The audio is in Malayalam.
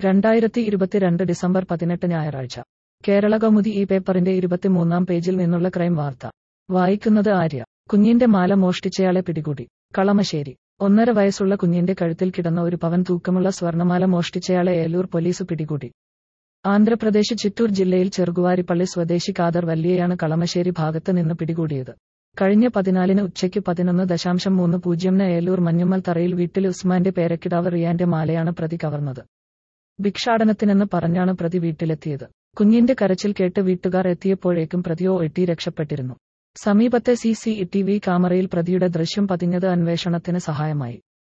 രണ്ടായിരത്തി ഇരുപത്തിരണ്ട് ഡിസംബർ പതിനെട്ട് ഞായറാഴ്ച കേരള കൗമുദി ഈ പേപ്പറിന്റെ ഇരുപത്തിമൂന്നാം പേജിൽ നിന്നുള്ള ക്രൈം വാർത്ത വായിക്കുന്നത് ആര്യ കുഞ്ഞിന്റെ മാല മോഷ്ടിച്ചയാളെ പിടികൂടി കളമശ്ശേരി ഒന്നര വയസ്സുള്ള കുഞ്ഞിന്റെ കഴുത്തിൽ കിടന്ന ഒരു പവൻ തൂക്കമുള്ള സ്വർണമാല മോഷ്ടിച്ചയാളെ ഏലൂർ പോലീസ് പിടികൂടി ആന്ധ്രാപ്രദേശ് ചിറ്റൂർ ജില്ലയിൽ ചെറുകുവാരിപ്പള്ളി സ്വദേശി കാദർ വല്ലിയെയാണ് കളമശ്ശേരി ഭാഗത്ത് നിന്ന് പിടികൂടിയത് കഴിഞ്ഞ പതിനാലിന് ഉച്ചയ്ക്ക് പതിനൊന്ന് ദശാംശം മൂന്ന് പൂജ്യംന് ഏലൂർ മഞ്ഞുമ്മൽ തറയിൽ വീട്ടിൽ ഉസ്മാന്റെ പേരക്കിടാവ് റിയാന്റെ മാലയാണ് പ്രതി കവർന്നത് ഭിക്ഷാടനത്തിനെന്ന് പറഞ്ഞാണ് പ്രതി വീട്ടിലെത്തിയത് കുഞ്ഞിന്റെ കരച്ചിൽ കേട്ട് വീട്ടുകാർ എത്തിയപ്പോഴേക്കും പ്രതിയോ എട്ടി രക്ഷപ്പെട്ടിരുന്നു സമീപത്തെ സി സി ടി വി ക്യാമറയിൽ പ്രതിയുടെ ദൃശ്യം പതിഞ്ഞത് അന്വേഷണത്തിന് സഹായമായി